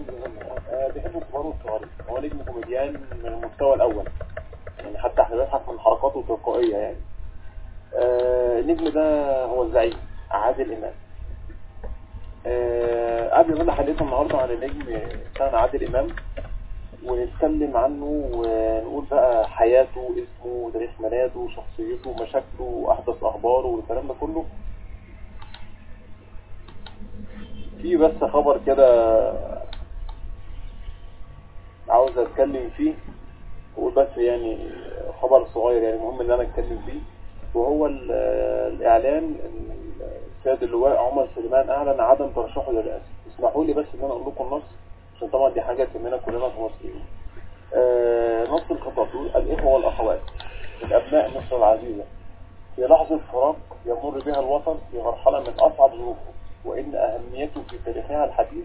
آه، بيحب الكبار والصغار هو نجم كوميديان من المستوى الاول يعني حتى احنا بنضحك من حركاته تلقائيه يعني آه، النجم ده هو الزعيم عادل امام آه، قبل ما انا حلقت النهارده عن النجم بتاعنا عادل امام ونتكلم عنه ونقول بقى حياته اسمه تاريخ ميلاده شخصيته مشاكله احدث اخباره والكلام ده كله في بس خبر كده عاوز اتكلم فيه اقول بس يعني خبر صغير يعني مهم ان انا اتكلم فيه وهو ال- الاعلان إن السيد اللواء عمر سليمان اعلن عدم ترشحه للرئاسه اسمحوا لي بس ان انا اقول لكم النص عشان طبعا دي حاجه تهمنا كلنا كمصريين آه، نص الخطاب يقول الاخوه والاخوات من ابناء مصر العزيزه في لحظه فراق يمر بها الوطن في مرحله من اصعب ظروفه وان اهميته في تاريخها الحديث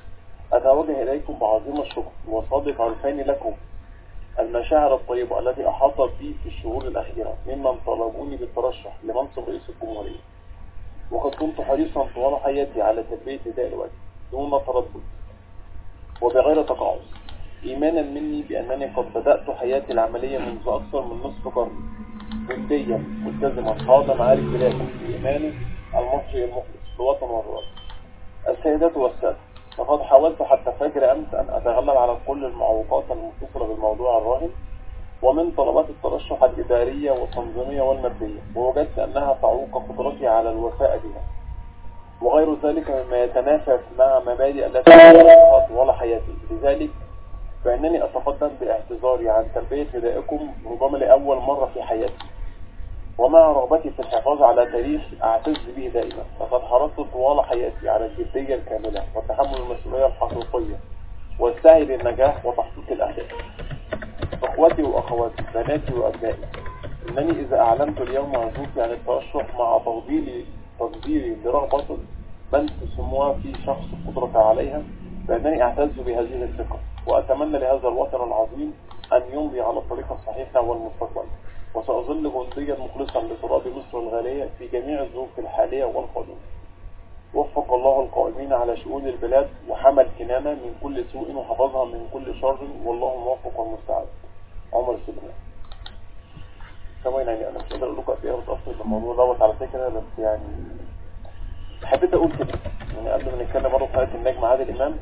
اتوجه اليكم بعظيم الشكر وصادق عرفاني لكم المشاعر الطيبة التي أحاطت بي في الشهور الأخيرة ممن طلبوني بالترشح لمنصب رئيس الجمهورية وقد كنت حريصا طوال حياتي على تلبية نداء الوجه دون تردد وبغير تقاعس إيمانا مني بأنني قد بدأت حياتي العملية منذ أكثر من نصف قرن جديا ملتزما حاضا معارك بلادي بإيماني المصري المخلص لوطن والوطن السيدات والسادة لقد حاولت حتى فجر أمس أن أتغلب على كل المعوقات المتصلة بالموضوع الراهن ومن طلبات الترشح الإدارية والتنظيمية والمادية ووجدت أنها تعوق قدرتي على الوفاء بها وغير ذلك مما يتنافى مع مبادئ التي أعرفها طوال حياتي لذلك فإنني أتقدم باعتذاري عن تلبية ندائكم ربما لأول مرة في حياتي ومع رغبتي في الحفاظ على تاريخ أعتز به دائما فقد حرصت طوال حياتي على الجدية الكاملة وتحمل المسؤولية الحقيقية والسعي للنجاح وتحقيق الأهداف أخوتي وأخواتي بناتي وأبنائي إنني إذا أعلنت اليوم عزوفي عن الترشح مع تفضيلي تقديري لرغبة من تسموها في شخص القدرة عليها فإنني أعتز بهذه الثقة وأتمنى لهذا الوطن العظيم أن يمضي على الطريق الصحيح والمستقبل وسأظل جنديا مخلصا لتراب مصر الغالية في جميع الظروف الحالية والقادمة وفق الله القائمين على شؤون البلاد وحمى الكنانة من كل سوء وحفظها من كل شر والله الموفق والمستعان عمر سليمان كمان يعني انا مش قادر اقول لكم قد ايه بتاثر بالموضوع دوت على فكره بس يعني حبيت اقول كده يعني قبل ما نتكلم برضه في حلقه النجم عادل امام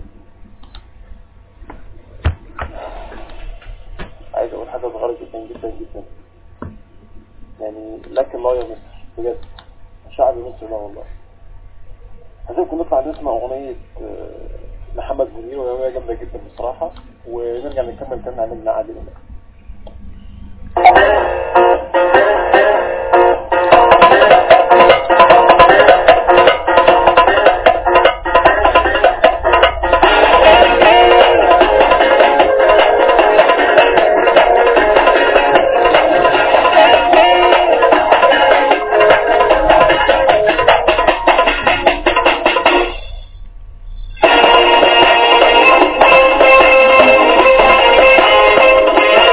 عايز اقول حاجه صغيره جدا جدا جدا يعني لك الله يا مصر بجد شعب مصر لا والله هسيبكم نطلع نسمع اغنيه آه، محمد منير وهي جامده جدا بصراحه ونرجع نكمل كلامنا عن نجم عادل امام Thank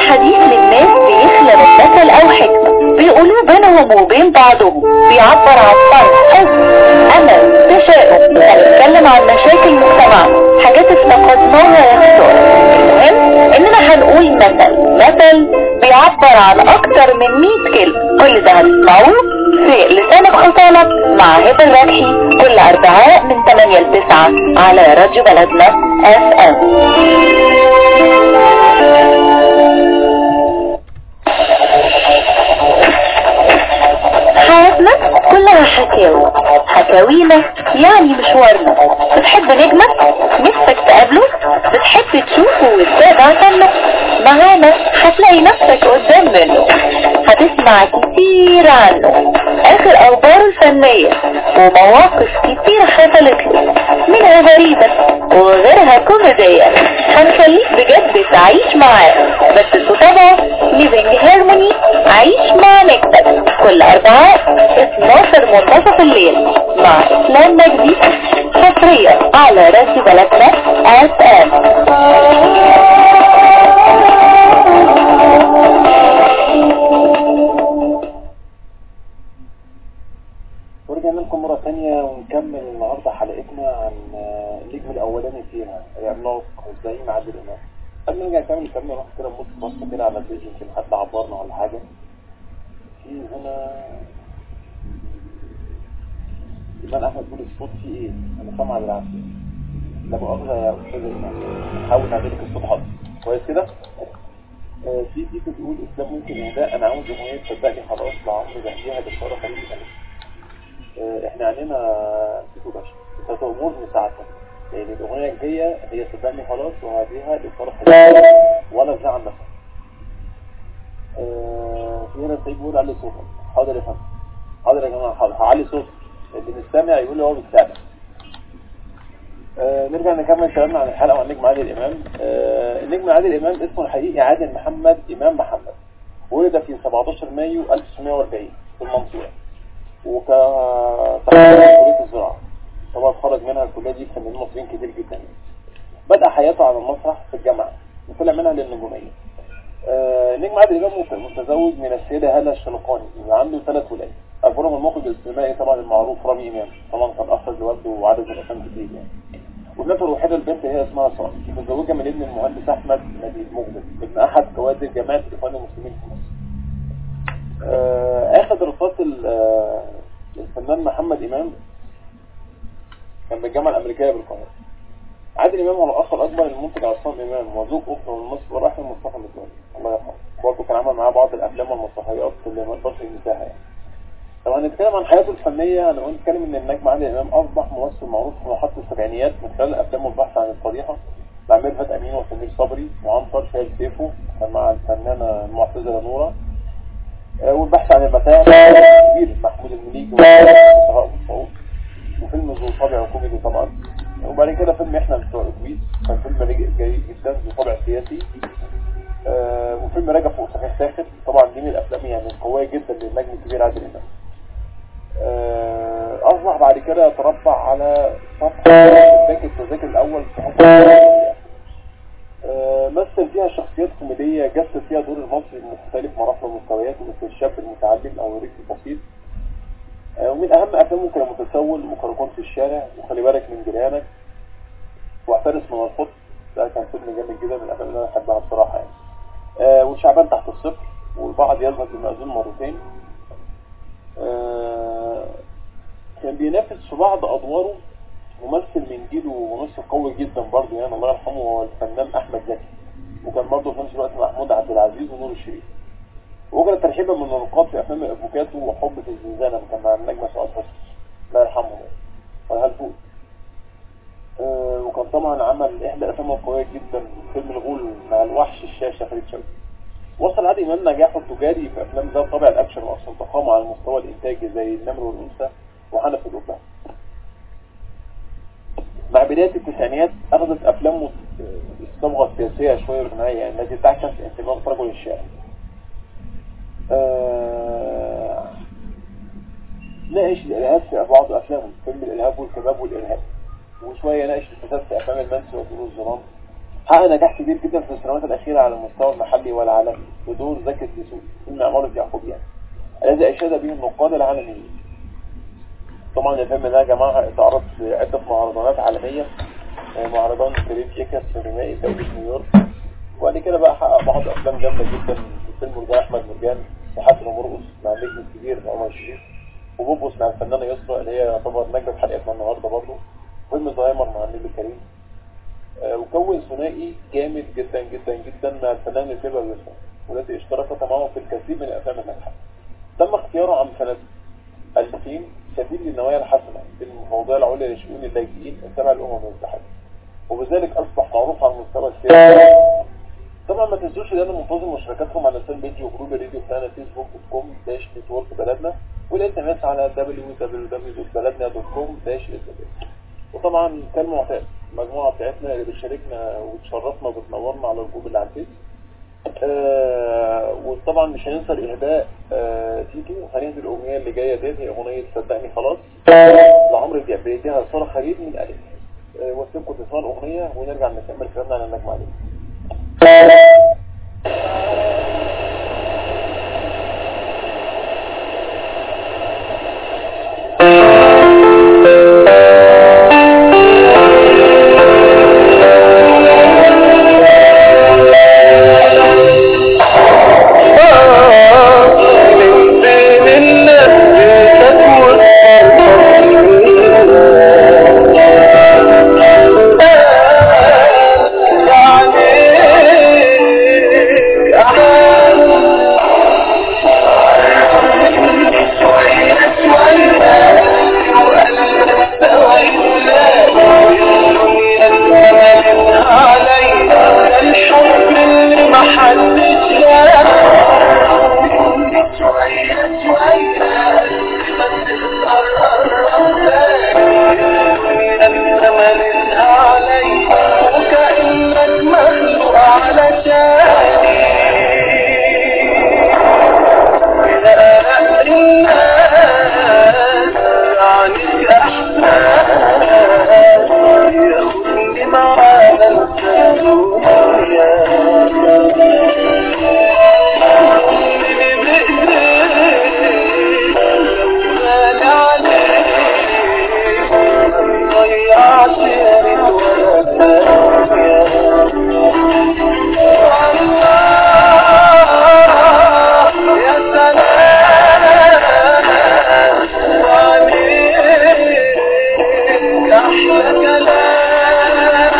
حديث للناس بيخلق مثل او حكمة بيقولوا بينهم وبين بعضهم بيعبر عن فرح حب امل تشاؤم هنتكلم عن مشاكل مجتمعنا حاجات افتقدناها يا خسارة المهم اننا هنقول مثل مثل بيعبر عن اكتر من 100 كلمة كل ده هتسمعوه في لسانك خطانك مع هبة الربحي كل اربعاء من 8 ل 9 على راديو بلدنا اف ام حياتنا كلها حكاوي حكاوينا يعني مشوارنا بتحب نجمك نفسك تقابله بتحب تشوفه وتتابع عنه معانا هتلاقي نفسك قدام منه هتسمع كتير عنه اخر اخباره الفنية ومواقف كتير حصلت له منها غريبة وغيرها كوميدية هنخليك بجد تعيش معاه بس طبعا ليفينج هارموني عيش مع نكتب كل اربعاء 12 منتصف الليل مع اسلام مجدي حصريا على راديو بلدنا اس ام ورجعنا لكم مرة تانية ونكمل النهاردة حلقتنا عن النجم الأولاني فيها العملاق الزعيم عادل إمام قبل ما نرجع نكمل نكمل نروح كده نبص بصة كده على الفيديو يمكن حد عبرنا ولا حاجة في هنا إيمان أحمد بيقول الصوت فيه إيه؟ أنا سامع بالعافية لا مؤاخذة يا أستاذ إيمان حاول نعمل لك الصوت حاضر كويس كده؟ آه، في دي بتقول إسلام ممكن إهداء أنا عاوز أغنية صدقني خلاص لعمرو زهيها بشارة خليل آه، احنا علينا تيتو باشا انت تأمرني ساعتها لان الاغنية الجاية هي صدقني خلاص وهديها لفرح ولا في عن نفسك آه، في هنا سعيد بيقول علي صوتك حاضر يا فندم حاضر يا جماعة حاضر هعلي صوتك اللي مستمع يقول لي هو مستمع آه، نرجع نكمل كلامنا عن الحلقة وعن النجم عادل إمام آه، النجم عادل إمام اسمه الحقيقي عادل محمد إمام محمد ولد في 17 مايو 1940 في المنصورة وكتخرج كلية الزراعة طبعا اتخرج منها الكلية دي فنانين مصريين كتير جدا بدأ حياته على المسرح في الجامعة وطلع منها للنجومية آه، نجم عادل إمام متزوج من السيدة هالة الشلقاني وعنده ثلاث ولاد أكبرهم المخرج السينمائي طبعا المعروف رامي إمام طبعا كان أخرج لوالده وعدد من الأفلام كتير يعني وابنته الوحيدة البنت هي اسمها سارة متزوجة من ابن المهندس أحمد نبيل مقبل ابن أحد كوادر جماعة الإخوان المسلمين في مصر آه، اخذ رصاص ال- آه، الفنان محمد امام كان بالجامعة الامريكية بالقاهرة عادل امام هو الاخ الاكبر للمنتج عصام امام وزوج اخته من مصر والرحمة مصطفى متولي الله يرحمه برضه كان عمل معاه بعض الافلام والمسرحيات اللي ما نقدرش ننساها يعني طب هنتكلم عن حياته الفنية هنقول نتكلم ان النجم عادل امام اصبح ممثل معروف في مرحلة السبعينيات من خلال افلامه البحث عن الفضيحة مع ميرفت امين وسمير صبري وعنتر شايل سيفه كان مع الفنانة المعتزلة نورة آه، والبحث عن المتاع كبير محمود المليجي وصهاء والصعود وفيلم ذو طابع كوميدي طبعا وبعد كده فيلم احنا بتوع الاتوبيس كان فيلم جيد جيد جدا ذو طابع سياسي آه، وفيلم راجع فوق صحيح ساخر طبعا دي من الافلام يعني القويه جدا للنجم الكبير عادل امام آه، اصبح بعد كده يتربع على صفحه شباك التذاكر الاول في حكم آه، مثل فيها شخصيات كوميدية جسد فيها دور المصري المختلف مراحل ومستويات مثل الشاب المتعلم أو الريف البسيط آه، ومن أهم أفلامه كان متسول وكراكون في الشارع وخلي بالك من جيرانك واحترس من الخط ده كان فيلم جامد جدا من الأفلام اللي أنا بحبها بصراحة يعني آه، وشعبان تحت الصفر والبعض يذهب للمأذون مرتين آه، كان بينافس في بعض أدواره ممثل من جيله وممثل قوي جدا برضه يعني الله يرحمه هو الفنان احمد زكي وكان برضه في نفس الوقت محمود عبد العزيز ونور الشريف وكان ترحيبا من النقاط في افلام الافوكاتو وحب في الزنزانه كان مع النجم سعاد حسني الله يرحمه وهل فوق آه وكان طبعا عمل احدى الافلام القويه جدا فيلم الغول مع الوحش الشاشه فريد شوقي وصل عادل امام نجاحه التجاري في افلام ذات طابع الاكشن واصلا تقامه على المستوى الانتاجي زي النمر والانثى وحنف الأبهة مع بداية التسعينيات أخذت أفلامه الصبغة السياسية شوية اجتماعية يعني التي تعكس انتماء رجل الشارع. آه... ناقش الإرهاب في بعض أفلامه فيلم الإرهاب والكباب والإرهاب وشوية ناقش الفساد في أفلام المنسي وطول الظلام حقق نجاح كبير جدا في السنوات الأخيرة على المستوى المحلي والعالمي بدور زكي الدسوقي فيلم عمارة يعقوب يعني الذي أشاد به النقاد العالميين طبعا الفيلم ده يا جماعة اتعرض في عدة مهرجانات عالمية مهرجان كريم شيكر سينمائي في دولة نيويورك وبعد كده بقى حقق بعض أفلام جامدة جدا في فيلم مرجان أحمد مرجان وحسن مرقص مع النجم الكبير عمر شريف وبوبوس مع الفنانة يسرا اللي هي يعتبر نجمة حلقتنا النهاردة برضه فيلم زهايمر مع النبي الكريم آه، وكون ثنائي جامد جدا جدا جدا مع الفنان الكبير يسرا والتي اشتركت معه في الكثير من الافلام الناجحه تم اختياره عام سنة 2000 سبيل للنوايا الحسنة في المواضيع العليا لشؤون اللاجئين تبع الأمم المتحدة وبذلك أصبح معروف على المستوى السياسي طبعا ما تنسوش ان انا منتظم مشاركاتكم على سان بيجي وجروب الراديو بتاعنا فيسبوك دوت كوم داش نتورك بلدنا والاس ام اس على www.بلدنا.com داش اس وطبعا كان معتاد المجموعه بتاعتنا اللي بتشاركنا وتشرفنا وبتنورنا على الجروب اللي على الفيس آه وطبعا مش هننسى الاهداء آه تيتو هننزل الاغنيه اللي جايه ديت هي اغنيه صدقني خلاص لعمرو دياب بيديها ساره خليل من الف آه واسيبكم تسمعوا الاغنيه ونرجع نكمل كلامنا عن النجم عليه من بين الناس تكون الحب اللي محدش شوية شوية بس انت مالتها علي وكأنك مخلوق علشاني لا الناس عنك احسان ياخدني معانا الدنيا أحلى كلام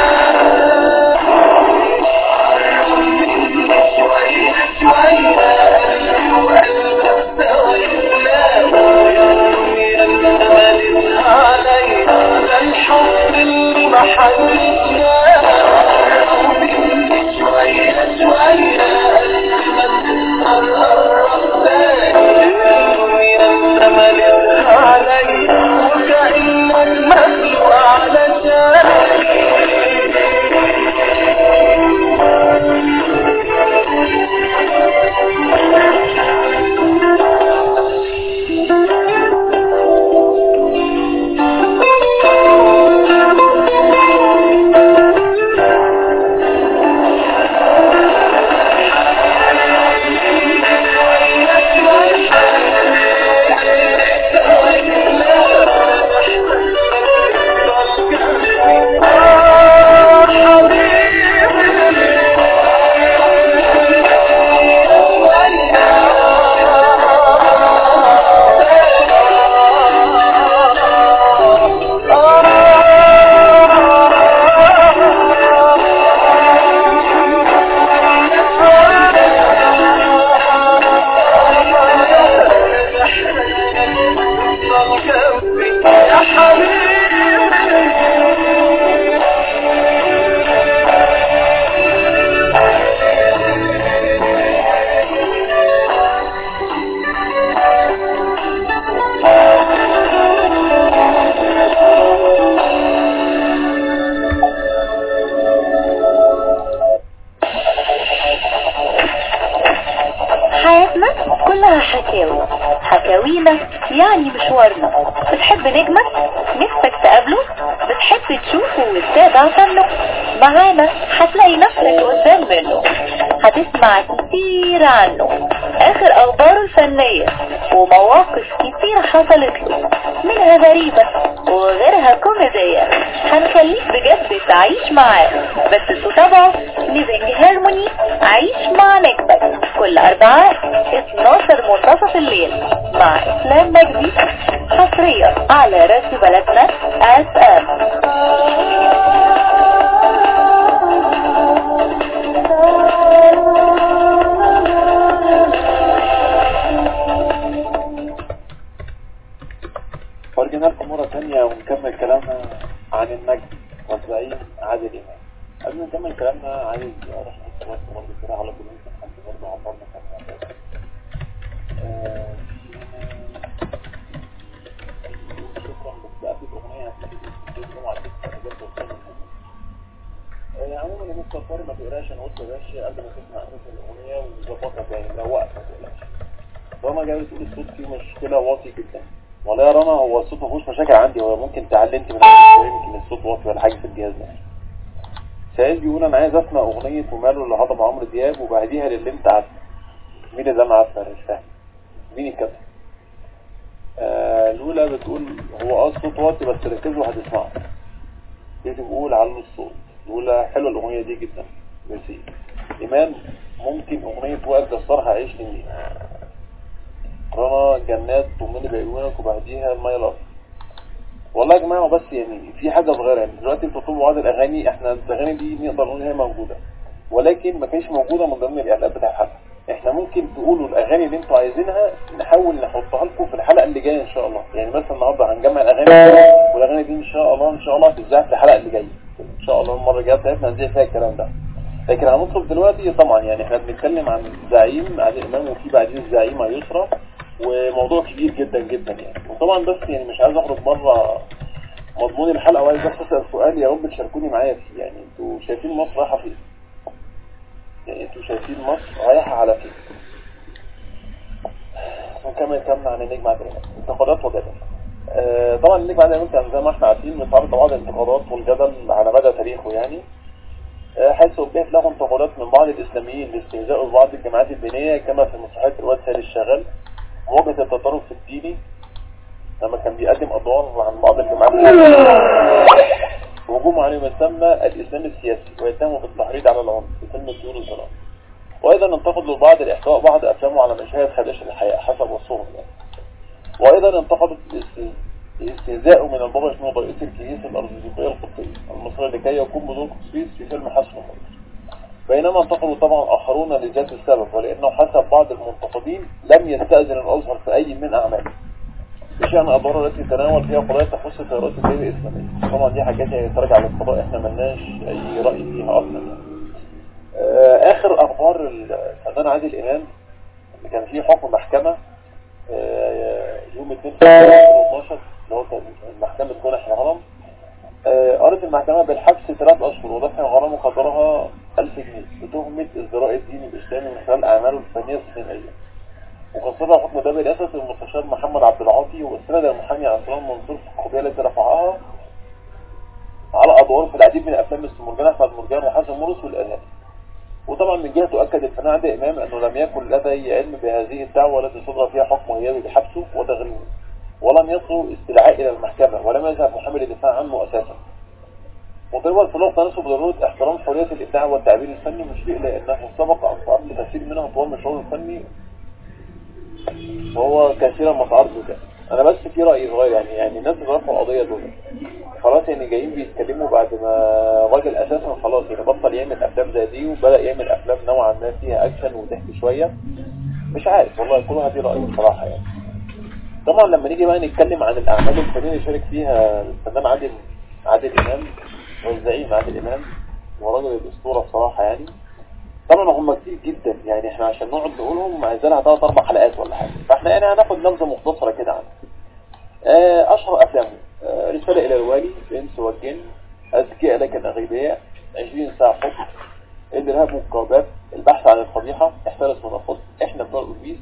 شوية شوية وقلبك سوينا ويا مالتها علي ده الحب اللي محدش شوية شوية ما تسهر قرب تاني يا مالتها علي وكأنك مخلوق علشاني يا حبيبي حياتنا كلها حكاوي حكاوينا يعني مشوارنا بتحب نجمك نفسك تقابله بتحب تشوفه وتتابع فنه معانا هتلاقي نفسك قدام منه هتسمع كتير عنه اخر اخباره الفنية ومواقف كتير حصلت له منها غريبة وغيرها كوميدية هنخليك بجد تعيش معاه بس تتابعه ليفينج هارموني عيش مع نجمك كل اربعاء 12 منتصف الليل مع اسلام مجدي حصريا على راديو بلدنا اس ام ورجعنا لكم مرة تانية ونكمل كلامنا عن النجم والزعيم عادل إمام قبل ما نكمل كلامنا عايز أروح أتواصل برضه كده على كل يوم حد برضه عبرنا كان شكرا بس قبل الأغنية هتلاقي الفيديو على فكرة أنا جبت وصلنا آه، عموما يا مستر طارق ما تقراش انا قلت يا باشا قبل ما تسمع احداث الاغنيه وظبطها تاني روقها ما تقلقش رنا جاي بتقول الصوت فيه مشكله واطي جدا والله يا رنا هو الصوت ما فيهوش مشاكل عندي هو ممكن تعلي انت من عندك يمكن الصوت واطي ولا حاجه في الجهاز ده سعيد بيقول انا عايز اسمع اغنيه وماله لهضم عمرو دياب وبعديها للي انت عارفه مين اللي انا عارفه انا مش فاهم مين الكاتب آه لولا بتقول هو اه الصوت واطي بس ركزوا هتسمعه بيجي بيقول علوا الصوت لولا حلوه الاغنيه دي جدا ميرسي ايمان ممكن اغنيه وائل جسار هعيشني مين رنا جنات طمني بعيونك وبعديها الماي لاف والله يا جماعه بس يعني في حاجه صغيره يعني دلوقتي انتوا بتطلبوا بعض الاغاني احنا الاغاني دي نقدر نقول هي موجوده ولكن ما كانش موجوده من ضمن الاعلانات بتاع الحلقه احنا ممكن تقولوا الاغاني اللي انتوا عايزينها نحاول نحطها لكم في الحلقه اللي جايه ان شاء الله يعني مثلا النهارده هنجمع الاغاني والاغاني دي ان شاء الله ان شاء الله هتتذاع في الحلقه اللي جايه ان شاء الله المره الجايه بتاعتنا هنذيع فيها الكلام ده لكن هنطلب دلوقتي طبعا يعني احنا بنتكلم عن زعيم عادل امام وفي بعدين الزعيمه يسرى وموضوع كبير جدا جدا يعني وطبعا بس يعني مش عايز اخرج بره مضمون الحلقه وعايز بس اسال سؤال يا رب تشاركوني معايا فيه يعني انتوا شايفين مصر رايحه فين؟ يعني انتوا شايفين مصر رايحه على فين؟ ونكمل كلامنا عن النجم عادل امام انتقادات وجدل آه طبعا النجم عادل امام كان زي ما احنا عارفين متعرض لبعض الانتقادات والجدل على مدى تاريخه يعني آه حيث وجهت له انتقادات من بعض الاسلاميين لاستهزائه ببعض الجماعات الدينيه كما في مسرحيه الواد سالي الشغال مواجهه التطرف الديني لما كان بيقدم ادوار عن بعض الجماعات وهجومه عليهم يسمى الاسلام السياسي ويتهمه بالتحريض على العنف في فيلم الطيور الظلام وايضا انتقد للبعض الاحتواء بعض افلامه على مشاهد خدش الحياه حسب وصفهم يعني وايضا انتقدت الاستهزاء من البابا شنودة رئيس الكنيسه الارثوذكسيه القبطيه المصري لكي يقوم بدور قسيس في فيلم حسن ومرقس بينما انتقدوا طبعا اخرون لذات السبب ولانه حسب بعض المنتقدين لم يستاذن الازهر في اي من اعماله بشأن أدوار التي تناول فيها قضايا تخص تيارات الدين الإسلامية طبعا دي حاجات هي ترجع للقضاء احنا ملناش أي رأي فيها أصلا يعني. آه آخر أخبار الفنان عادل إمام اللي كان فيه حكم محكمة آه يوم 2 2012 اللي هو كان محكمة جنح الهرم آه قرت المحكمة بالحبس ثلاث أشهر ودفع غرامة قدرها 1000 جنيه بتهمة ازدراء الدين الإسلامي من خلال أعماله الفنية السينمائية وقصدها حكم ده برئاسة المستشار محمد عبد العاطي واستند المحامي عصام منصور في القضية التي رفعها على أدوار في العديد من أفلام مثل مرجان أحمد مرجان وحسن مرس والإرهاب وطبعا من جهة تؤكد الفنان عادل إمام أنه لم يكن لديه علم بهذه الدعوة التي صدر فيها حكم غيابي بحبسه وتغريمه ولم يصلوا استدعاء إلى المحكمة ولم يذهب محامي للدفاع عنه أساسا مطلبا الفلوس تنسب ضرورة احترام حرية الإبداع والتعبير الفني مشير إلى أنه سبق أن تعرض لكثير منها طوال مشواره الفني وهو كثيرا ما تعرض ده انا بس في رأي صغير يعني يعني الناس اللي رفعوا القضية دول خلاص يعني جايين بيتكلموا بعد ما الراجل اساسا خلاص يعني بطل يعمل افلام زي دي وبدأ يعمل افلام نوعا ما فيها اكشن وضحك شوية مش عارف والله كل واحد ليه رأيه بصراحة يعني طبعا لما نيجي بقى نتكلم عن الاعمال الفنية اللي شارك فيها الفنان عادل عادل امام والزعيم عادل امام وراجل الاسطورة بصراحة يعني طبعا هم كتير جدا يعني احنا عشان نقعد نقولهم عايزينها ثلاث اربع حلقات ولا حاجه فاحنا يعني هناخد نبذه مختصره كده عنه اه اشهر افلامه اه رساله الى الوالي الانس والجن اذكياء لكن اغبياء 20 ساعه حب الارهاب والقابات البحث عن الفضيحه احترس من الفضل احنا بتوع الاتوبيس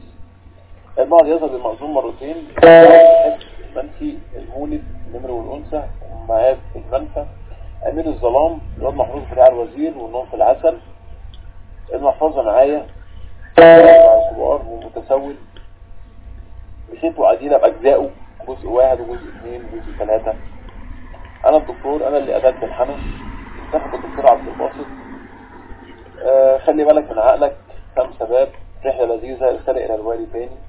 البعض يذهب المأذون مرتين منسي المولد النمر والانثى امهات في المنفى امير الظلام الواد محفوظ بتاع الوزير والنوم في العسل المحفظة معايا مع الكبار ومتسول مشيت وعدينا بأجزائه جزء واحد وجزء اثنين وجزء ثلاثة أنا الدكتور أنا اللي أدلت الحنش انتخب الدكتور عبد الباسط آه خلي بالك من عقلك خمسة باب رحلة لذيذة رسالة إلى الوالي تاني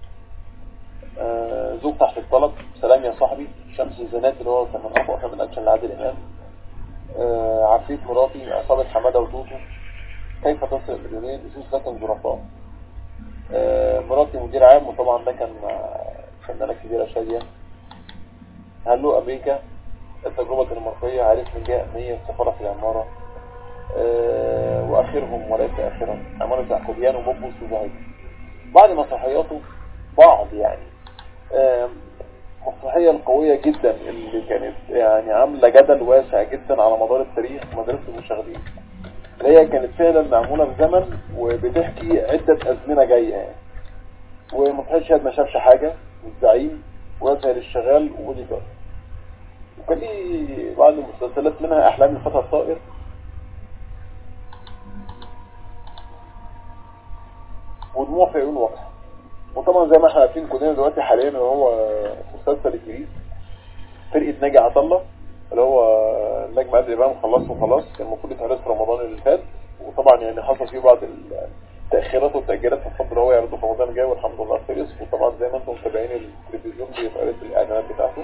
آه زوج تحت الطلب سلام يا صاحبي شمس الزنات اللي هو كان من أقوى أفلام الأكشن لعادل إمام آه عفريت مراتي عصابة حمادة وتوتو كيف تصل المليونين لصوص لكن ظرفاء آه مراتي مدير عام وطبعا ده كان فنانة كبيرة شادية هلو أمريكا التجربة الدنماركية عارف من جاء أمنية السفارة في العمارة آه وآخرهم وليس آخرهم عمارة يعقوبيان وبوبوس وزهيد بعض مسرحياته بعض يعني آه المسرحية القوية جدا اللي كانت يعني عاملة جدل واسع جدا على مدار التاريخ مدرسة المشاغبين اللي هي كانت فعلا معمولة في زمن وبتحكي عدة أزمنة جاية يعني ومسرحية شهد ما شافش حاجة والزعيم ويظهر الشغال وبودي جارد وكان لي بعض المسلسلات منها أحلام الفتى الطائر ودموع في عيون واضحة وطبعا زي ما احنا عارفين كلنا دلوقتي حاليا اللي هو مسلسل الجديد فرقة ناجي عطلة اللي هو النجم عادل امام خلصه وخلاص كان المفروض يتعرض في رمضان اللي فات وطبعا يعني حصل فيه بعض التأخيرات والتأجيلات في الفترة هو يعرضه في رمضان الجاي والحمد لله خلص وطبعا زي ما انتم متابعين التلفزيون بيتعرض الاعلانات بتاعته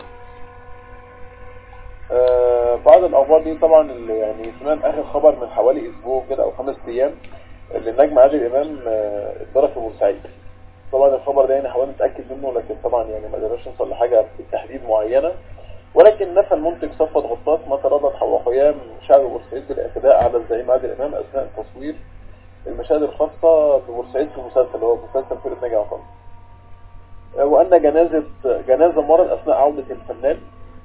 آه بعض الاخبار دي طبعا اللي يعني سمعنا اخر خبر من حوالي اسبوع كده او خمس ايام اللي النجم عادل امام آه اتضرب في بورسعيد طبعا الخبر ده يعني حاولنا نتاكد منه لكن طبعا يعني ما قدرناش نوصل لحاجه بالتحديد معينه ولكن نفى المنتج صفوت غطاس ما تردد حول قيام شعب بورسعيد بالاعتداء على الزعيم عادل امام اثناء تصوير المشاهد الخاصه ببورسعيد في المسلسل اللي هو مسلسل فرقه ناجي عطله وان جنازه جنازه مرض اثناء عوده الفنان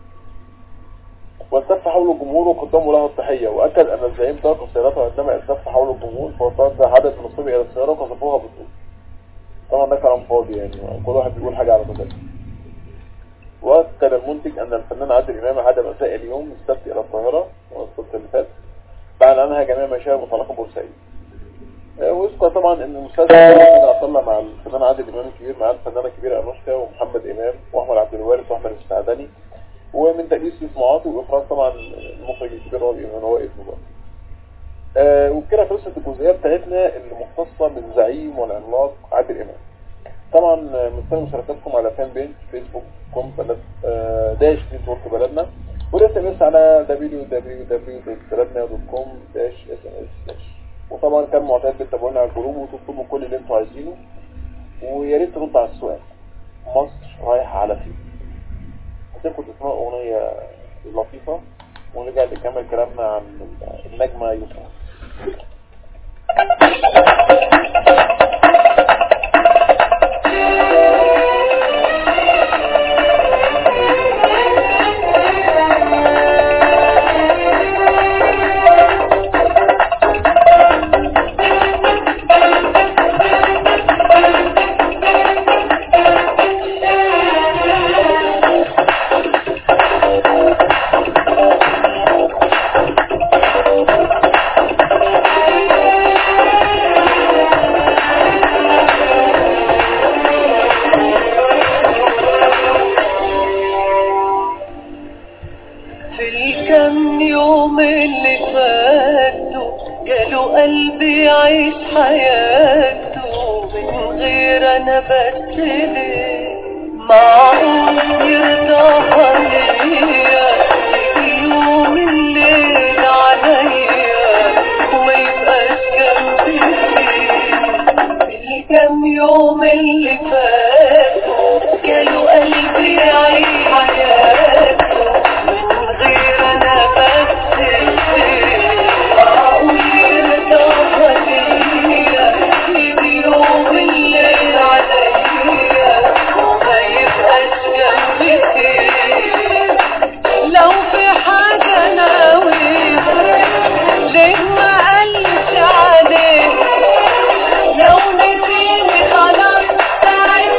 والتف حول الجمهور وقدموا له التحية وأكد أن الزعيم ترك سيارته عندما التف حول الجمهور فوصلت عدد من الصبي إلى السيارة وقذفوها بالطول طبعا ده كلام فاضي يعني كل واحد بيقول حاجة على مزاجه وأكد المنتج أن الفنان عادل إمام عاد مساء اليوم السبت إلى القاهرة والسبت اللي فات بعد أنها جميع مشاهد متعلقة بورسعيد ويذكر طبعا ان المسلسل اطلع مع الفنان عادل امام الكبير مع الفنانه الكبيره انوشكا ومحمد امام واحمد عبد الوارث واحمد السعدني ومن تأليف يوسف معاطي وإخراج طبعا المخرج الكبير هو إيمان هو ابنه بقى. آه وبكده خلصت الجزئية بتاعتنا اللي مختصة بالزعيم والعملاق عادل إمام. طبعا مستني مشاركاتكم على فان بيج فيسبوك كوم بلد آه داش نتورك بلدنا والاس ام اس على www.بلدنا.com داش اس ام اس وطبعا كان معتاد بتتابعونا على الجروب وتطلبوا كل اللي انتوا عايزينه ويا ريت ترد على السؤال مصر رايحة على فين؟ هتاخد اسمها اغنية لطيفة ونرجع نكمل كلامنا عن النجمة يوسف في الكم يوم اللي فاتوا قالوا قلبي عيش حياته من غير انا بس ليه معقول يرضى ليا يوم الليل عليا وما يبقاش جنبي في الكم يوم اللي فاتوا قالوا قلبي عيش حياته من غير انا بس معقول يرضى ليا يوم الليل عليا وما يبقاش جنبي لو في حاجة ناويها ليه ما قالش عليه لو نسيني خلاص ساعتها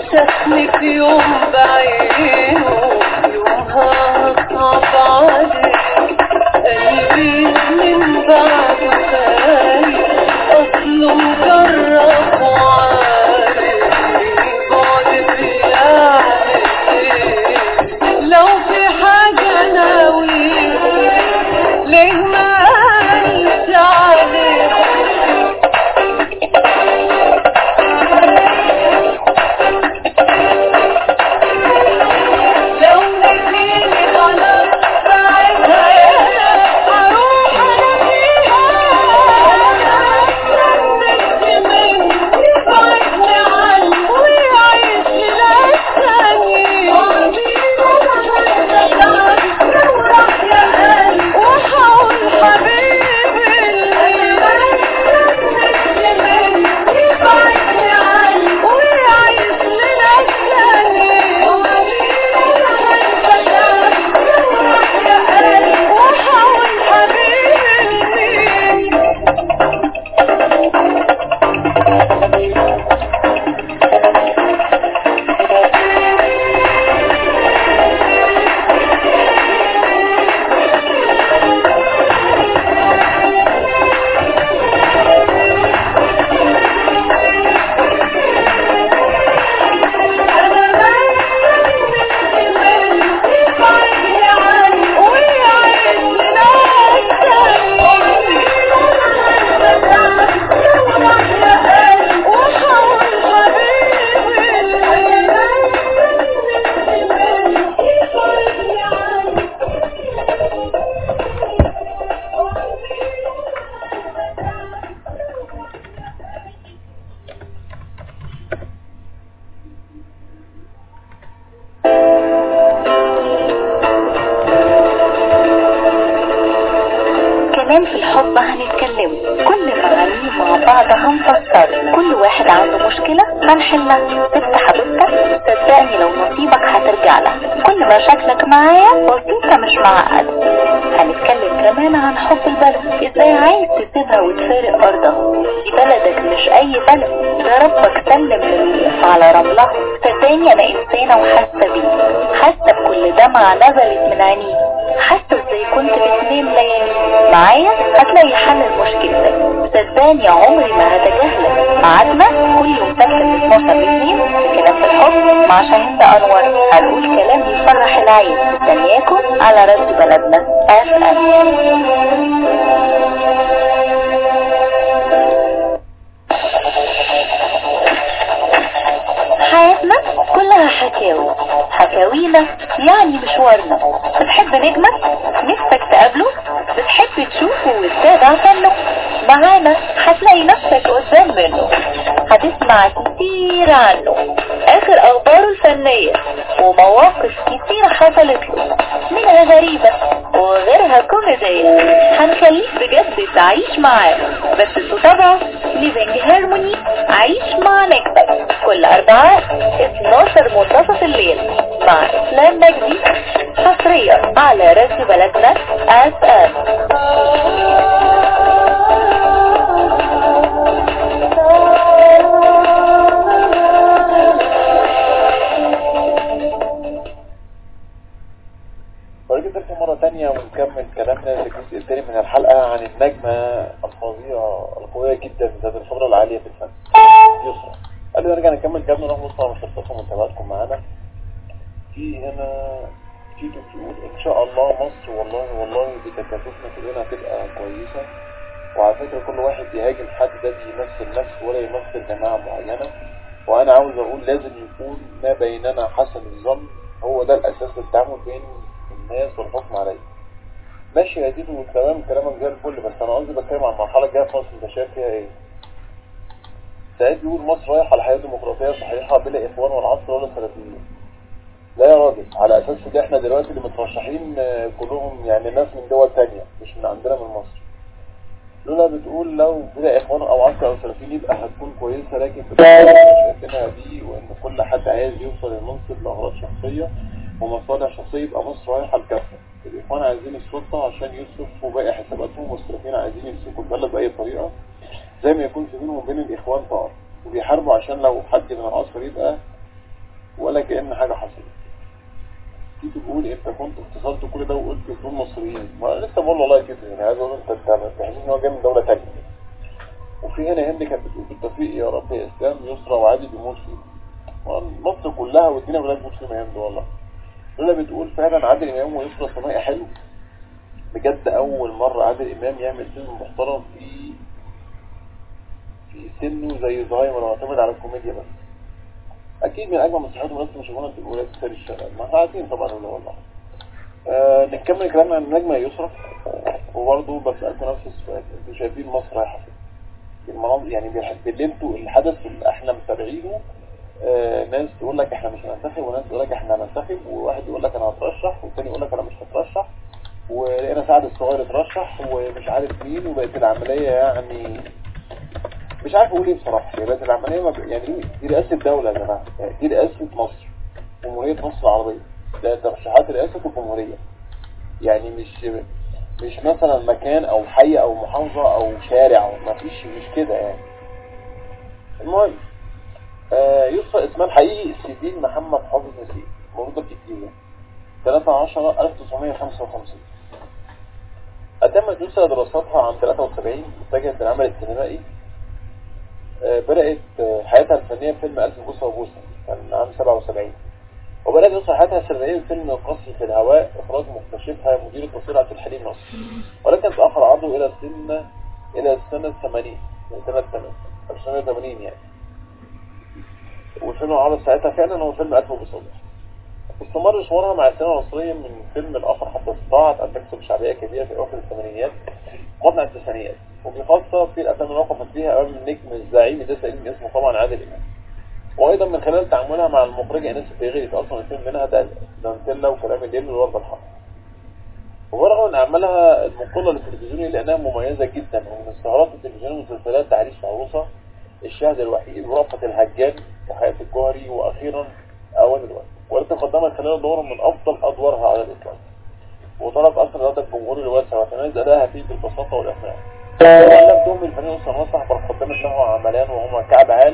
شافني في يوم بعينه يومها صعب عليه قلبي من بعده خايف اصله مجرب وعارف بعد بيعمل ايه لو في حاجة ناوي ليه ما قالش عليه لو نسيني خلاص ساعتها هروح انا فيها نسيت مني بعدني عنه ويعيش لناس تاني وحاول حبيبي بعدني عنه ويعيش لناس تاني وحاول حبيبي كمان في الحب هنتكلم كل معانيه مع بعض هنفسر كل واحد عنده مشكلة هنحلها ست حبيبتك صدقني لو نصيبك هترجع لك كل مشاكلك معايا بسيطة مش معقد هنتكلم كمان عن حب البلد ازاي عايز تسيبها وتفارق ارضها دي بلدك مش اي بلد ده ربك سلم للوقوف على رملها صدقني انا انسانة وحاسة بيه حاسة بكل دمعة نزلت من عينيه حاسة ازاي كنت بتنام ليالي معايا هتلاقي حل لمشكلتك صدقني عمري ما هتجاهلك ميعادنا كل يوم سبت 12 اثنين في كلام في الحب مع شاهين انور هنقول كلام يفرح العين مستنياكم على راديو بلدنا اف ام حياتنا كلها حكاوي حكاوينا يعني مشوارنا بتحب نجمك نفسك تقابله بتحب تشوفه وتتابع فنه معانا هتلاقي نفسك قدام منه هتسمع كتير عنه اخر اخباره الفنية ومواقف كتير حصلت له منها غريبة وغيرها كوميدية هنخليك بجد تعيش معاه بس تتابعه ليفينج هارموني عيش مع نجمك كل اربعاء 12 منتصف الليل مع اسلام مجدي حصريا على راديو بلدنا اس ام ورجعت لكم مرة تانية ونكمل كلامنا في الجزء الثاني من الحلقة عن النجمة الفظيعة القوية جدا ذات الخبرة العالية في الفن يسرا قبل ما نرجع نكمل كلامنا نروح نبص على مشاركاتكم ومتابعتكم معانا في هنا تيتو بتقول ان شاء الله مصر والله والله بتكاتفنا كلنا هتبقى كويسة وعلى فكرة كل واحد يهاجم حد ده بيمثل نفسه ولا يمثل جماعة معينة وانا عاوز اقول لازم يكون ما بيننا حسن الظن هو ده الاساس للتعامل بين الناس والحكم عليه ماشي يا ديدو تمام كلامك زي الفل بس انا قصدي بتكلم عن المرحله الجايه في مصر انت شايف فيها ايه سعيد بيقول مصر رايحه لحياه ديمقراطيه صحيحه بلا اخوان ولا عصر ولا سلفيين لا يا راجل على اساس ان احنا دلوقتي اللي مترشحين آه، كلهم يعني ناس من دول تانية مش من عندنا من مصر لولا بتقول لو بلا اخوان او عصر او سلفيين يبقى هتكون كويسه لكن في الحالة اللي احنا شايفينها دي وان كل حد عايز يوصل للمنصب لاغراض شخصيه ومصالح شخصيه يبقى مصر رايحه لكافه الاخوان عايزين السلطه عشان يصرفوا باقي حساباتهم والسلفيين عايزين يمسكوا البلد باي طريقه زي ما يكون في بينهم وبين الاخوان طار وبيحاربوا عشان لو حد من العصر يبقى ولا كأن حاجة حصلت تيجي تقول انت كنت اتصلت كل ده وقلت دول مصريين ما انا لسه بقول والله كده يعني عايز اقول انت انت تحس ان هو جاي من دولة تانية وفي هنا هند كانت بتقول بالتوفيق يا رب يا اسلام يسرى وعادي بيموت فيه مصر كلها والدنيا كلها بتموت فيه هند والله لولا بتقول فعلا عادل امام ويسرى ثنائي حلو بجد اول مرة عادل امام يعمل فيلم محترم في في سنه زي زهايمر معتمد على الكوميديا بس اكيد من اجمل مسرحيات مصر مش هنا في ولاد سير الشباب ما احنا عارفين طبعا ولا والله آه نكمل كلامنا عن النجمة يسرى وبرضه بسألكم نفس السؤال انتوا شايفين مصر رايحة فين المناظر يعني باللي انتوا الحدث اللي احنا متابعينه آه ناس تقول لك احنا مش هننتخب وناس تقول لك احنا هننتخب وواحد يقول لك انا هترشح والتاني يقول لك انا مش هترشح ولقينا سعد الصغير اترشح ومش عارف مين وبقت العملية يعني مش عارف اقول ايه بصراحة هي بقت العملية ما ب... يعني دي رئاسة دولة يا جماعة يعني دي رئاسة مصر جمهورية مصر العربية ده ترشيحات رئاسة الجمهورية يعني مش مش مثلا مكان او حي او محافظة او شارع ما فيش مش كده يعني المهم آه يسرى اسمها الحقيقي سيدين محمد حافظ نسيب موجودة في الجيزة 13 1955 قدمت يسرى دراساتها عام 73 اتجهت للعمل السينمائي آه بدأت آه حياتها الفنية بفيلم ألف بوسة وبوسة كان عام 77 وبدأت يوصل حياتها السينمائية بفيلم قصر في الهواء إخراج مكتشفها مدير التصوير عبد الحليم نصر ولكن تأخر عرضه إلى السنة إلى السنة 80 من سنة 1980 يعني والفيلم عرض ساعتها فعلا هو فيلم ألف بوسة استمر مشوارها مع السينما المصرية من فيلم الآخر حتى استطاعت أن تكسب شعبية كبيرة في أواخر الثمانينات ومطلع التسعينيات وفي خاصة في الأفلام اللي وقفت فيها أمام النجم الزعيم ده سليم اسمه طبعا عادل إمام وأيضا من خلال تعاملها مع المخرجة إيناس البيغي اللي أصلا الفيلم منها دانتيلا وكلام الليل والورد الحمراء وبرغم أن أعمالها المقلة للتلفزيون إلا أنها مميزة جدا ومن السهرات التلفزيون والمسلسلات تعريس عروسة الشاهد الوحيد ورأفت الهجان وحياة الجوهري وأخيرا أوان الوقت والتي قدمت خلال دور من أفضل أدوارها على الإطلاق وطلب أثر رد الجمهور الواسع وتميز أداءها فيه بالبساطة والإقناع وعلم دوم الفنان أسر مسرح بل قدمت له عملان وهما كعب عال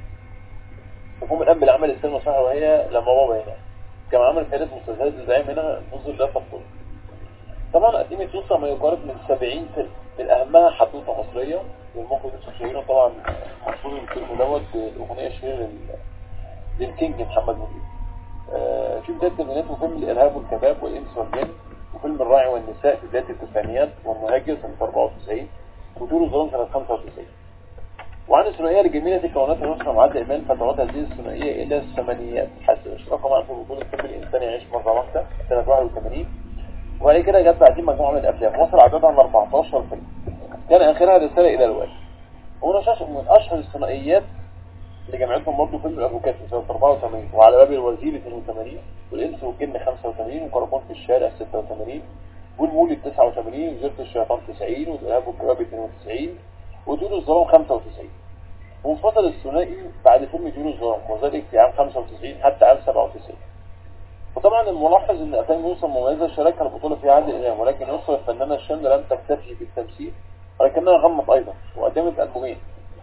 وهم الأب لعمل السينما صح وهي لما بابا هنا كما عمل ثلاث مسلسلات الزعيم هنا نظر لا تفضل طبعا قدمت يسرى ما يقارب من 70 فيلم من أهمها حدوثة مصرية والمخرج يوسف شهيرة طبعا مشهور الفيلم دوت بالأغنية الشهيرة للكينج محمد منير آه في بداية الثمانينات وفيلم الإرهاب والكباب والإنس والجن وفيلم الراعي والنساء في بداية التسعينيات والمهاجر سنة 94 وطول الظلام سنة 95 وعن الثنائية الجميلة في كونات النسخة معاد إيمان فترات هذه الثنائية إلى الثمانينات حسب اشتراكها معا في بطولة فيلم الإنسان يعيش مرة واحدة سنة 81 وبعد كده جت بعدين مجموعة من الأفلام وصل عددها ل 14 فيلم كان آخرها رسالة إلى الوالد ومن من أشهر الثنائيات اللي جمعتهم برضه فيلم الأفوكات في سنة 84 وعلى باب الوزير 82 والإنس والجن 85 وكربون في الشارع 86 والمولد 89 وزيرة الشيطان 90 والإرهاب والكباب 92 ودول الظلام 95 وانفصل الثنائي بعد فيلم دول الظلام وذلك في عام 95 حتى عام 97 وطبعا الملاحظ ان افلام يوسف مميزه شاركها البطوله فيها عادل امام ولكن يوسف الفنانه الشامله لم تكتفي بالتمثيل ولكنها غمت ايضا وقدمت البومين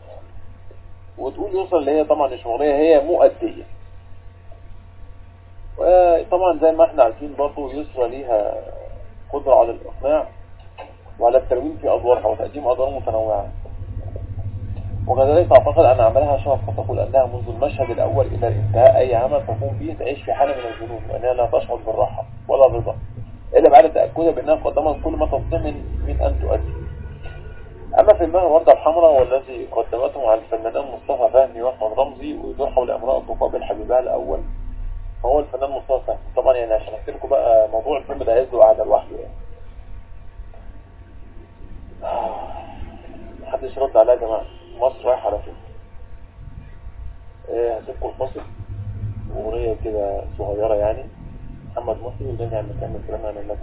وتقول يوصل اللي هي طبعا الشغلية هي مؤدية وطبعا زي ما احنا عارفين برضه يسرى ليها قدرة على الإقناع وعلى التلوين في أدوارها وتقديم أدوار متنوعة وكذلك أعتقد أن عملها شرف فتقول أنها منذ المشهد الأول إلى انتهاء أي عمل تقوم به تعيش في حالة من الجنون وأنها لا تشعر بالراحة ولا الرضا إلا بعد تأكدها بأنها قدمت كل ما تستطيع من, من أن تؤدي أما فيلمها الوردة الحمراء والذي قدمته مع الفنانان مصطفى فهمي وأحمد رمزي ويدور حول امرأة تقابل حبيبها الأول فهو الفنان مصطفى فهمي طبعا يعني عشان أحكي لكم بقى موضوع الفيلم ده هيزه قاعدة لوحده يعني محدش رد عليا يا جماعة مصر رايحة على فين ايه هسيبكم الفاصل أغنية كده صغيرة يعني محمد مصري ونرجع نكمل كلامنا عن الناس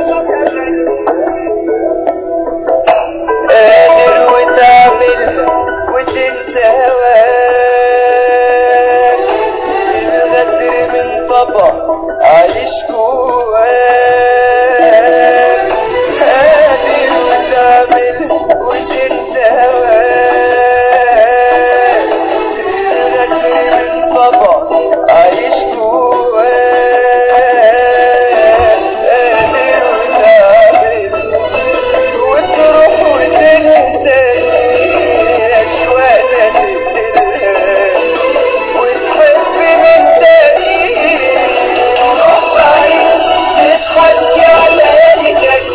قادر وتعمل عايش جواك قادر وتعمل وتنسى هواك غير الطبع عايش جواك قادر وتعمل وتروح وتنسى أشواقنا تقتلها وتحب من تاني روح بعيد تضحك على ايدك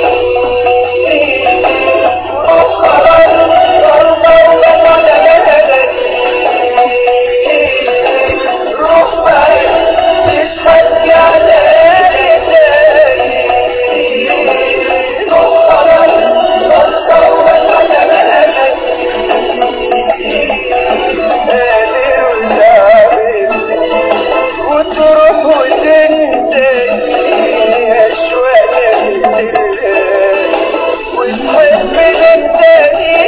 روح خلاص برضه ولا بلدك روح بعيد تضحك على ايدك روح خلاص برضه ولا بلدك قادر وتعبد وتروح وتنسى أشواقنا تقتلها وتحب من تاني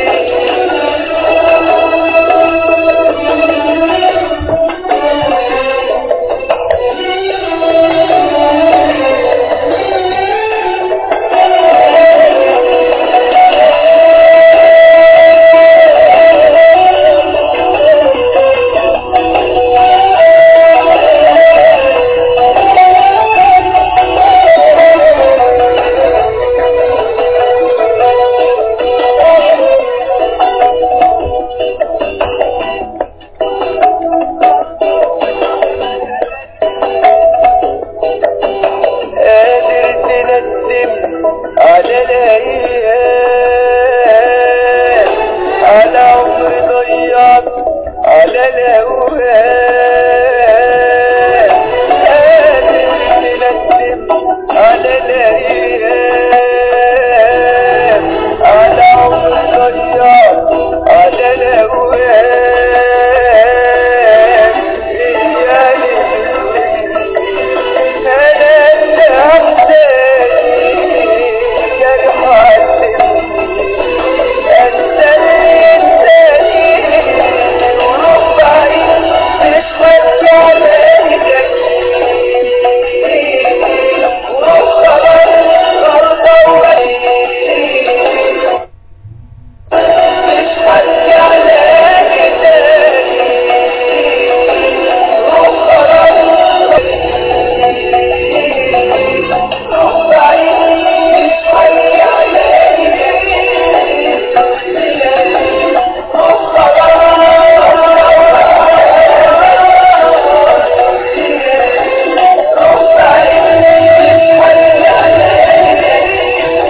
قادر تندم على الايام على عمر ضيعت على الاوهام قادر تندم على الايام على عمر ضيعت على الاوهام ايالي انا اللي احتاج جرح انت اللي انتني وروح بعيد تشهد على ايدك وروح خلاص برضه تشهد على ايدك روح خلاص روح بعيد تشهد على ايدك روح خلاص روح بعيد تشهد على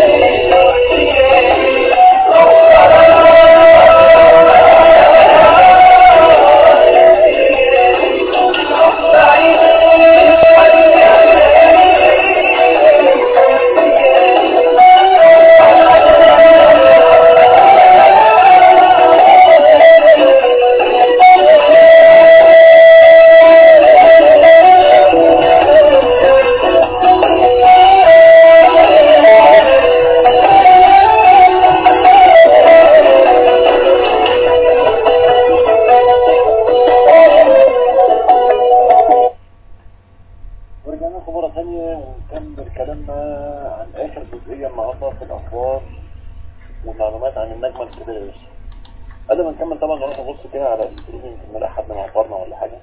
ورجعنا لكم مرة ثانية ونكمل كلامنا عن آخر جزئية النهاردة في الأخبار والمعلومات عن النجمة الكبيرة قبل ما نكمل طبعا نروح نبص كده على السكرين يمكن نلاقي حد معبرنا ولا حاجة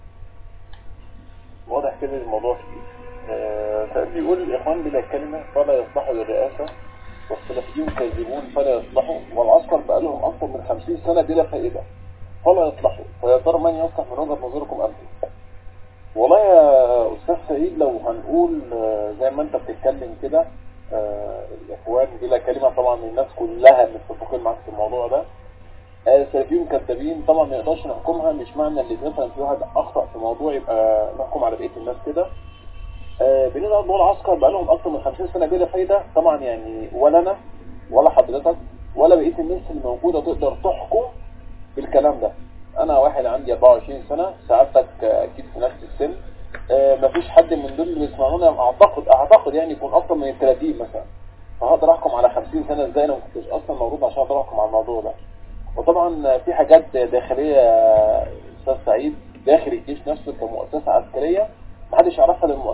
واضح كده الموضوع كبير آه، فبيقول الإخوان بلا كلمة فلا يصلحوا للرئاسة والسلفيون كاذبون فلا يصلحوا والعسكر بقى لهم أكثر من 50 سنة بلا فائدة فلا يصلحوا فيا ترى من يصلح من وجهة نظركم أنتم والله يا أستاذ سعيد لو هنقول آه، زي ما أنت بتتكلم كده آه، الإخوان بلا كلمة طبعا الناس كلها متفقين معاك في الموضوع ده آه، السلفيين كذابين طبعا ما نقدرش نحكمها مش معنى ان مثلا في واحد أخطأ في موضوع يبقى نحكم على بقية الناس كده آه، بالنسبة لدول العسكر بقى لهم أكثر من 50 سنة بلا فايدة طبعا يعني ولا أنا ولا حضرتك ولا بقية الناس اللي موجودة تقدر تحكم بالكلام ده انا واحد عندي 24 سنة سعادتك آه، اكيد في نفس السن آه، مفيش حد من دول اللي بيسمعونا اعتقد اعتقد يعني يكون اكتر من ال 30 مثلا فهقدر احكم على 50 سنة ازاي انا ما كنتش اصلا موجود عشان اقدر احكم على الموضوع ده وطبعا في حاجات داخلية آه، استاذ سعيد داخل الجيش نفسه كمؤسسة عسكرية محدش يعرفها للمؤسسة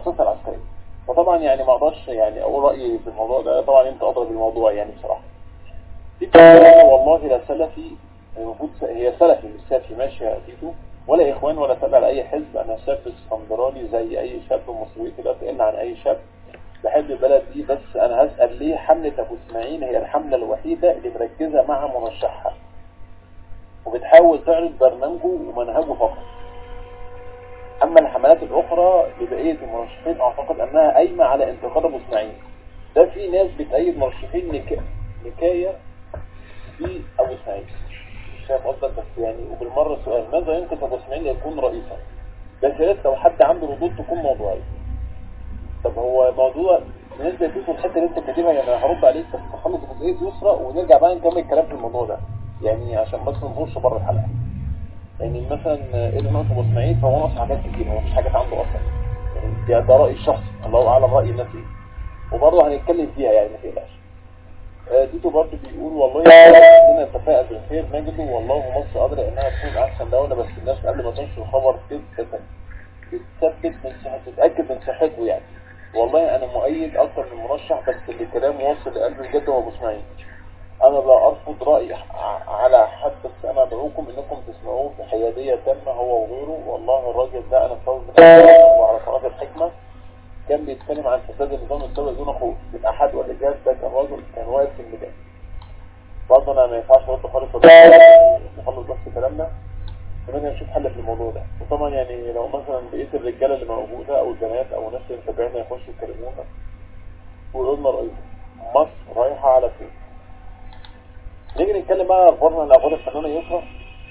يعني ما اقدرش يعني اقول رايي في الموضوع ده طبعا انت ادرى بالموضوع يعني بصراحه تيتو انا والله لا سلفي المفروض س- هي سلفي مش سلفي ماشي يا تيتو ولا اخوان ولا تابع لاي حزب انا شاب اسكندراني زي اي شاب مصري لا تقل عن اي شاب بحب البلد دي بس انا هسال ليه حمله ابو اسماعيل هي الحمله الوحيده اللي مركزه مع مرشحها وبتحاول تعرض برنامجه ومنهجه فقط اما الحملات الاخرى لبقيه المرشحين اعتقد انها قايمه على انتقاد ابو اسماعيل ده في ناس بتأيد مرشحين نك... نكايه في ابو اسماعيل مش فاهم قصدك بس يعني وبالمره سؤال ماذا ينقذ ابو اسماعيل يكون رئيسا بس يا ريت لو حد عنده ردود تكون موضوعيه طب هو موضوع بالنسبه لفيكم الحته اللي انت كاتبها يعني انا هرد عليك بس نخلص جزئيه يسرى ونرجع بقى نكمل الكلام في الموضوع ده يعني عشان بس ما نخش بره الحلقه يعني مثلا ايه اللي ناقص ابو اسماعيل فهو ناقص حاجات كتير هو مفيش حاجات عنده اصلا يعني ده, ده رايي الشخصي الله اعلم راي الناس ايه وبرضه هنتكلم فيها يعني ما تقلقش آه، تيتو برضه بيقول والله اننا نتفائل بالخير نجده والله مصر قادره انها تكون احسن دوله بس الناس قبل ما تنشر الخبر تثبت بتثبت من صحته تتاكد من صحته يعني والله انا مؤيد اكتر من مرشح بس اللي كلامه واصل لقلبي بجد هو ابو اسماعيل انا لا ارفض رايي ع- على حد بس انا ادعوكم انكم تسمعوه بحياديه تامه هو وغيره والله الراجل ده انا متفوق وعلى قناه الحكمه كان بيتكلم عن فساد النظام الدولي دون خوف الاحد والاجاب ده كان راجل كان واقف في الميدان برضه انا ما ينفعش ارد خالص نخلص بس كلامنا كمان نشوف حل في الموضوع ده وطبعا يعني لو مثلا بقيه الرجاله اللي موجوده او البنات او الناس اللي متابعينا يخشوا يكلمونا ويقولوا لنا رايهم مصر رايحه على فين نيجي نتكلم بقى اخبارنا عن اخبار الفنانه يسرا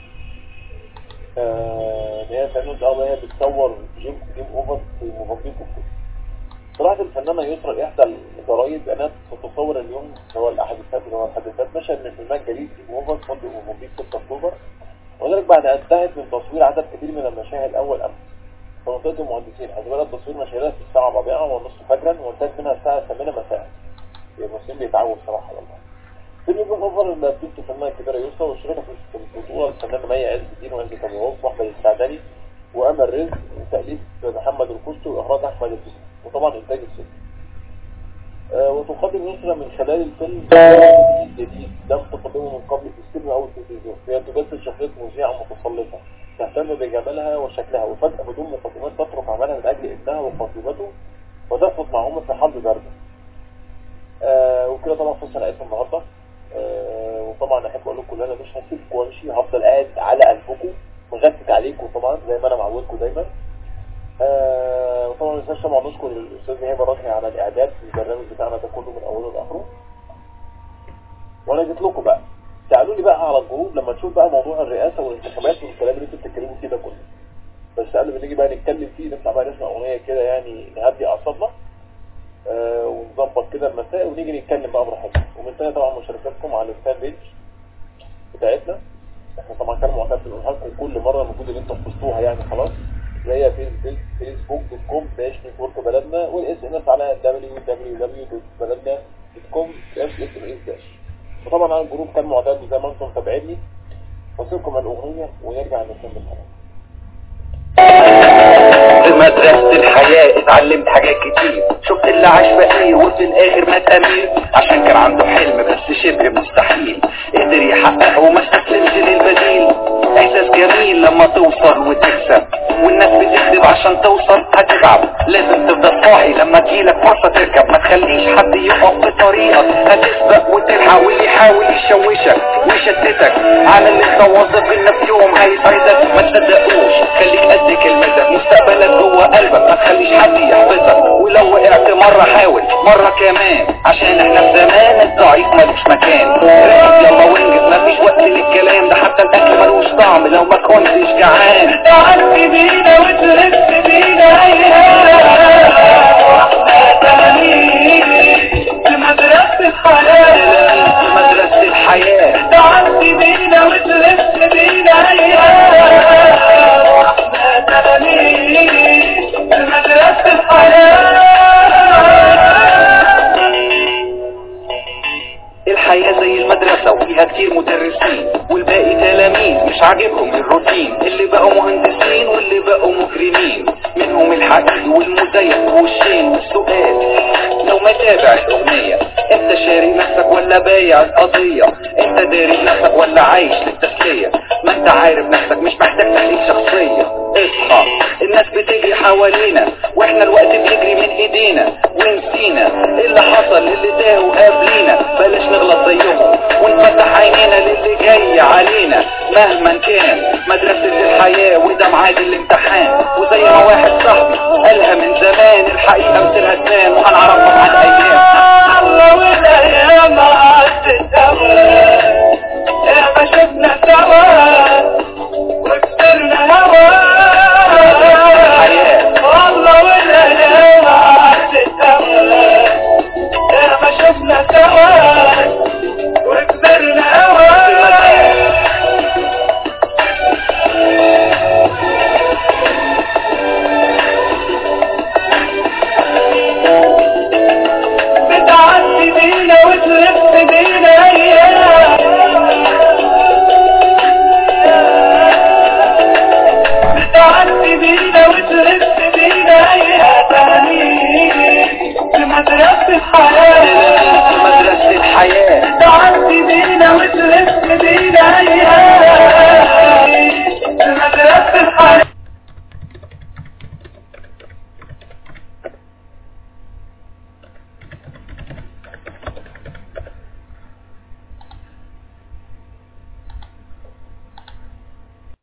آه، اللي هي الفنانه الأول هي بتصور جيم جيم اوفر في موزمبيق وكده طلعت الفنانه يسرا احدى الجرايد انها تتصور اليوم اللي هو الاحد الفات اللي هو الحدثات مشهد من فيلمها الجديد جيم اوفر في فندق موزمبيق 6 اكتوبر وذلك بعد ان انتهت من تصوير عدد كبير من المشاهد اول امس في منطقه المهندسين حيث بدأ تصوير مشاهدها في الساعه 4 ونصف فجرا وانتهت منها الساعه 8 مساء المسلمين بيتعبوا بصراحه والله فيلم جيم اوفر اللي بتنتج فنانة كبيرة يسرا والشركة في البطولة الفنانة مي عز الدين وعزة أبو عوف وأحمد السعداني وأمل رزق وتأليف محمد الكوستي وإخراج أحمد الدين وطبعا إنتاج الفيلم آه وتقدم يسرا من خلال الفيلم جديد لم تقدمه من قبل في السينما أو التلفزيون هي تجسد شخصية مذيعة متسلطة تهتم بجمالها وشكلها وفجأة بدون مقدمات تترك عملها من أجل ابنها وخطيبته وتثبت معهما في حرب باردة آه وكده طبعا خلص حلقتنا النهارده آه وطبعا احب اقول لكم ان انا مش هسيبكم وامشي هفضل قاعد على قلبكم مغثت عليكم طبعا زي ما انا معودكم دايما آه وطبعا ما ننساش طبعا نشكر الاستاذ هبه ركني على الاعداد في البرنامج بتاعنا ده كله من اوله لاخره وانا جيت لكم بقى تعالوا لي بقى على الجروب لما تشوف بقى موضوع الرئاسه والانتخابات والكلام اللي انتوا بتتكلموا فيه ده كله بس قبل ما نيجي بقى نتكلم فيه نطلع بقى نسمع اغنيه كده يعني نهدي اعصابنا آه، ونظبط كده المساء ونيجي نتكلم بقى براحتنا ومن تاني طبعا مشاركاتكم على الفان بيج بتاعتنا احنا طبعا كان معتاد بنقولها لكم كل مره المفروض ان انتوا حفظتوها يعني خلاص اللي هي فيسبوك فيسبوك دوت كوم سلاش نتورك بلدنا والاس ام اس على www.بلدنا.com سلاش اس ام اس داش وطبعا على الجروب كان معتاد زي ما انتم متابعيني واسيبكم على الاغنيه ونرجع نكمل الحلقه في مدرسة الحياة اتعلمت حاجات كتير شفت اللي عاش فقير وفي الاخر مات امير عشان كان عنده حلم بس شبه مستحيل قدر يحققه وما استسلمش للبديل احساس جميل لما توصل وتكسب والناس بتكذب عشان توصل هتتعب لازم تفضل صاحي لما تجيلك فرصة تركب ما تخليش حد يقف في طريقك هتسبق وتلحق واللي يحاول يشوشك ويشتتك على اللي انت واثق ان في يوم هيسعدك ما تصدقوش خليك قد كلمتك مستقبلك جوه قلبك ما تخليش حد يحبطك ولو وقعت مرة حاول مرة كمان عشان احنا في زمان الضعيف ملوش مكان ركز يلا وانجز مفيش وقت للكلام ده حتى الاكل ملوش طعم لو ما كنتش جعان تعدي بينا وتلف بينا ايام واحنا تلاميذ في مدرسة الحياة في مدرسة الحياة تعدي بينا وتلف بينا ايام واحنا تلاميذ في مدرسة الحياة الحياة زي المدرسة وفيها كتير مدرسين والباقي تلاميذ مش عاجبهم الروتين اللي بقوا مهندسين واللي بقوا مجرمين منهم الحقيقي والمزيف ووشين والسؤال لو متابع الأغنية انت شاري نفسك ولا بايع القضية انت داري بنفسك ولا عايش للتسلية ما انت عارف نفسك مش محتاج تحليل شخصية اصحى الناس بتجري حوالينا واحنا الوقت بيجري من ايدينا ونسينا اللي حصل اللي تاهوا قبلينا بلاش نغلط زيهم ونفتح عينينا للي جاي علينا مهما كان مدرسة الحياة وده معاد الامتحان وزي ما واحد صاحبي قالها من زمان الحقيقة مثلها تبان وهنعرفها مع الايام الله والايام عدت سوا يا ما شفنا سوا وكسرنا هوا الحياة والله والايام عدت سوا يا ما شفنا سوا وكسرنا هوا بتعدي بينا وتلف بينا ايام بتعدي بينا وتلف بينا ايام في مدرسة الحياة مدرسة الحياة بتعدي بينا وتلف بينا ايام